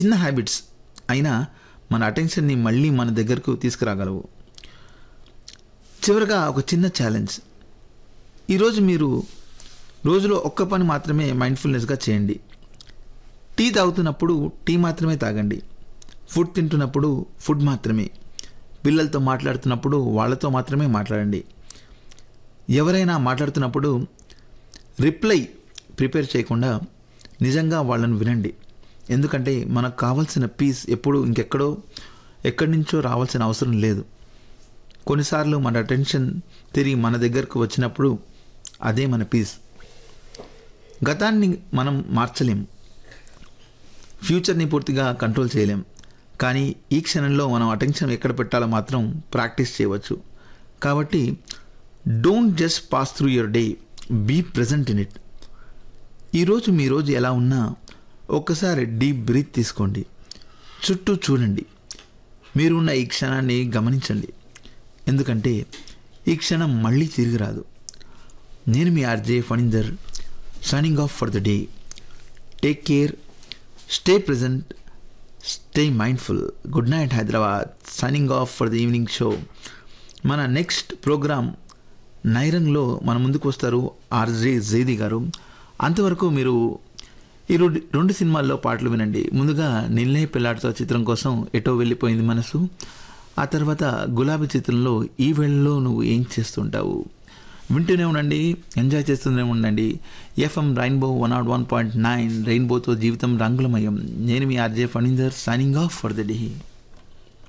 చిన్న హ్యాబిట్స్ అయినా మన అటెన్షన్ని మళ్ళీ మన దగ్గరకు తీసుకురాగలవు చివరగా ఒక చిన్న ఛాలెంజ్ ఈరోజు మీరు రోజులో ఒక్క పని మాత్రమే మైండ్ఫుల్నెస్గా చేయండి టీ తాగుతున్నప్పుడు టీ మాత్రమే తాగండి ఫుడ్ తింటున్నప్పుడు ఫుడ్ మాత్రమే పిల్లలతో మాట్లాడుతున్నప్పుడు వాళ్ళతో మాత్రమే మాట్లాడండి ఎవరైనా మాట్లాడుతున్నప్పుడు రిప్లై ప్రిపేర్ చేయకుండా నిజంగా వాళ్ళని వినండి ఎందుకంటే మనకు కావాల్సిన పీస్ ఎప్పుడు ఇంకెక్కడో ఎక్కడి నుంచో రావాల్సిన అవసరం లేదు కొన్నిసార్లు మన అటెన్షన్ తిరిగి మన దగ్గరకు వచ్చినప్పుడు అదే మన పీస్ గతాన్ని మనం మార్చలేం ఫ్యూచర్ని పూర్తిగా కంట్రోల్ చేయలేం కానీ ఈ క్షణంలో మనం అటెన్షన్ ఎక్కడ పెట్టాలో మాత్రం ప్రాక్టీస్ చేయవచ్చు కాబట్టి don't just pass through your day be present in it ఈరోజు మీ రోజు ఎలా ఉన్నా ఒక్కసారి డీప్ బ్రీత్ తీసుకోండి చుట్టూ చూడండి మీరున్న ఈ క్షణాన్ని గమనించండి ఎందుకంటే ఈ క్షణం మళ్ళీ తిరిగి రాదు నేను మీ RJ Phanindar signing off for the day take care stay present stay mindful good night Hyderabad signing off for the evening show మన నెక్స్ట్ ప్రోగ్రామ్ నైరంగ్లో మన ముందుకు వస్తారు ఆర్జే జైది గారు అంతవరకు మీరు ఈ రెండు రెండు సినిమాల్లో పాటలు వినండి ముందుగా నిన్నే పిల్లాడితో చిత్రం కోసం ఎటో వెళ్ళిపోయింది మనసు ఆ తర్వాత గులాబీ చిత్రంలో ఈ వేళలో నువ్వు ఏం చేస్తుంటావు వింటూనే ఉండండి ఎంజాయ్ చేస్తూనే ఉండండి FM Rainbow one not one point nine రెయిన్బోతో జీవితం రంగులమయం నేను మీ RJ Phanindar signing off for the day